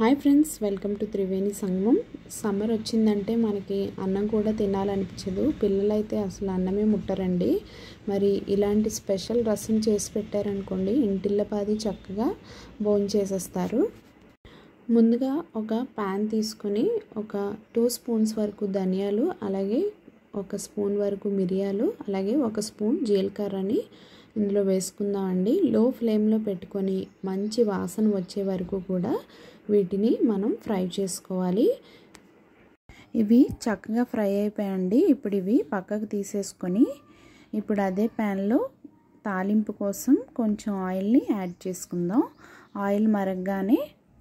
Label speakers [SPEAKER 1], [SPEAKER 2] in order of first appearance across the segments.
[SPEAKER 1] hi friends welcome to Triveni Sangamam summer వచ్చిందంటే మనకి అన్నం కూడా తినాలనిపించదు పిల్లలైతే అసలు అన్నమే ముట్టరండి మరి ఇలాంటి స్పెషల్ రసం చేసి పెట్టారనుకోండి ఇంటిల్లపాది చక్కగా భోజనం చేసేస్తారు ముందుగా ఒక ప్యాన్ తీసుకొని ఒక టూ స్పూన్స్ వరకు ధనియాలు అలాగే ఒక స్పూన్ వరకు మిరియాలు అలాగే ఒక స్పూన్ జీలకర్రని ఇందులో వేసుకుందాం అండి లో ఫ్లేమ్లో పెట్టుకొని మంచి వాసన వచ్చే వరకు కూడా వీటిని మనం ఫ్రై చేసుకోవాలి ఇవి చక్కగా ఫ్రై అయిపోయాయండి ఇప్పుడు ఇవి పక్కకు తీసేసుకొని ఇప్పుడు అదే ప్యాన్లో తాలింపు కోసం కొంచెం ఆయిల్ని యాడ్ చేసుకుందాం ఆయిల్ మరగగానే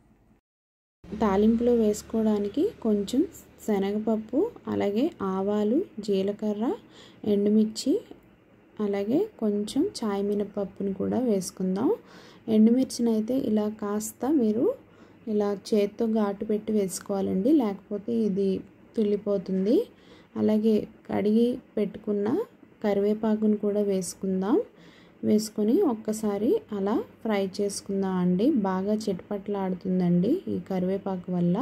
[SPEAKER 1] తాలింపులో వేసుకోవడానికి కొంచెం శనగపప్పు అలాగే ఆవాలు జీలకర్ర ఎండుమిర్చి అలాగే కొంచెం చాయ్ మినపప్పుని కూడా వేసుకుందాం ఎండుమిర్చిని అయితే ఇలా కాస్త మీరు ఇలా చేత్తో ఘాటు పెట్టి వేసుకోవాలండి లేకపోతే ఇది తుల్లిపోతుంది అలాగే కడిగి పెట్టుకున్న కరివేపాకును కూడా వేసుకుందాం వేసుకొని ఒక్కసారి అలా ఫ్రై చేసుకుందాం అండి బాగా చిటపట్లాడుతుందండి ఈ కరివేపాకు వల్ల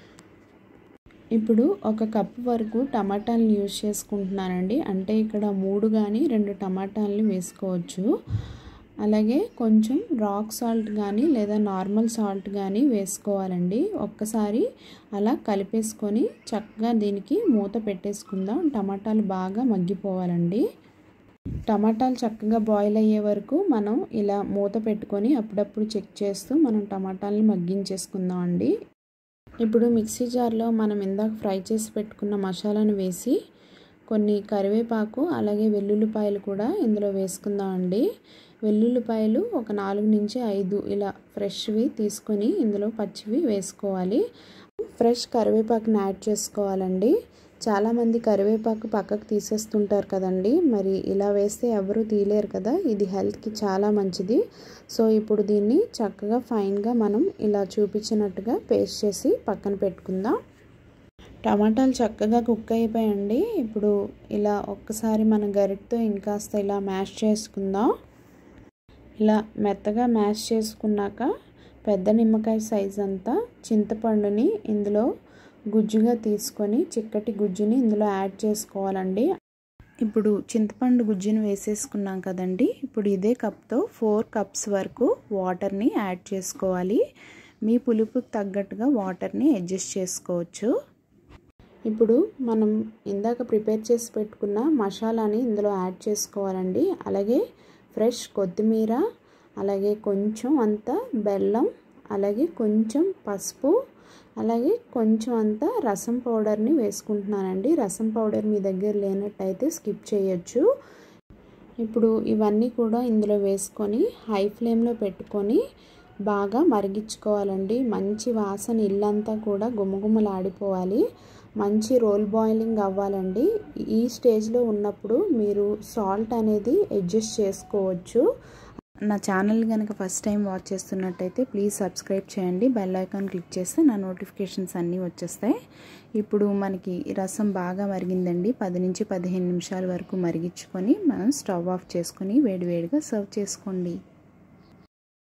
[SPEAKER 1] ఇప్పుడు ఒక కప్పు వరకు టమాటాలను యూజ్ చేసుకుంటున్నానండి అంటే ఇక్కడ మూడు కానీ రెండు టమాటాలని వేసుకోవచ్చు అలాగే కొంచెం రాక్ సాల్ట్ కానీ లేదా నార్మల్ సాల్ట్ కానీ వేసుకోవాలండి ఒక్కసారి అలా కలిపేసుకొని చక్కగా దీనికి మూత పెట్టేసుకుందాం టమాటాలు బాగా మగ్గిపోవాలండి టమాటాలు చక్కగా బాయిల్ అయ్యే వరకు మనం ఇలా మూత పెట్టుకొని అప్పుడప్పుడు చెక్ చేస్తూ మనం టమాటాలని మగ్గించేసుకుందాం అండి ఇప్పుడు మిక్సీ జార్లో మనం ఇందాక ఫ్రై చేసి పెట్టుకున్న మసాలాను వేసి కొన్ని కరివేపాకు అలాగే వెల్లుల్లిపాయలు కూడా ఇందులో వేసుకుందాం అండి వెల్లుల్లిపాయలు ఒక నాలుగు నుంచి ఐదు ఇలా ఫ్రెష్వి తీసుకొని ఇందులో పచ్చివి వేసుకోవాలి ఫ్రెష్ కరివేపాకుని యాడ్ చేసుకోవాలండి చాలామంది కరివేపాకు పక్కకు తీసేస్తుంటారు కదండి మరి ఇలా వేస్తే ఎవరు తీయలేరు కదా ఇది హెల్త్కి చాలా మంచిది సో ఇప్పుడు దీన్ని చక్కగా ఫైన్గా మనం ఇలా చూపించినట్టుగా పేస్ట్ చేసి పక్కన పెట్టుకుందాం టమాటాలు చక్కగా కుక్ అయిపోయండి ఇప్పుడు ఇలా ఒక్కసారి మన గరిటతో ఇంకాస్త ఇలా మ్యాష్ చేసుకుందాం ఇలా మెత్తగా మ్యాష్ చేసుకున్నాక పెద్ద నిమ్మకాయ సైజ్ అంతా చింతపండుని ఇందులో గుజ్జుగా తీసుకొని చిక్కటి గుజ్జుని ఇందులో యాడ్ చేసుకోవాలండి ఇప్పుడు చింతపండు గుజ్జుని వేసేసుకున్నాం కదండి ఇప్పుడు ఇదే కప్తో ఫోర్ కప్స్ వరకు వాటర్ని యాడ్ చేసుకోవాలి మీ పులుపుకి తగ్గట్టుగా వాటర్ని అడ్జస్ట్ చేసుకోవచ్చు ఇప్పుడు మనం ఇందాక ప్రిపేర్ చేసి పెట్టుకున్న మసాలాని ఇందులో యాడ్ చేసుకోవాలండి అలాగే ఫ్రెష్ కొత్తిమీర అలాగే కొంచెం అంత బెల్లం అలాగే కొంచెం పసుపు అలాగే కొంచెం అంత రసం పౌడర్ని వేసుకుంటున్నానండి రసం పౌడర్ మీ దగ్గర లేనట్టయితే స్కిప్ చేయొచ్చు ఇప్పుడు ఇవన్నీ కూడా ఇందులో వేసుకొని హై ఫ్లేమ్లో పెట్టుకొని బాగా మరిగించుకోవాలండి మంచి వాసన ఇల్లంతా కూడా గుమగుమలాడిపోవాలి మంచి రోల్ బాయిలింగ్ అవ్వాలండి ఈ స్టేజ్లో ఉన్నప్పుడు మీరు సాల్ట్ అనేది అడ్జస్ట్ చేసుకోవచ్చు నా ఛానల్ కనుక ఫస్ట్ టైం వాచ్ చేస్తున్నట్టయితే ప్లీజ్ సబ్స్క్రైబ్ చేయండి బెల్ ఐకాన్ క్లిక్ చేస్తే నా నోటిఫికేషన్స్ అన్నీ వచ్చేస్తాయి ఇప్పుడు మనకి రసం బాగా మరిగిందండి పది నుంచి పదిహేను నిమిషాల వరకు మరిగించుకొని మనం స్టవ్ ఆఫ్ చేసుకొని వేడివేడిగా సర్వ్ చేసుకోండి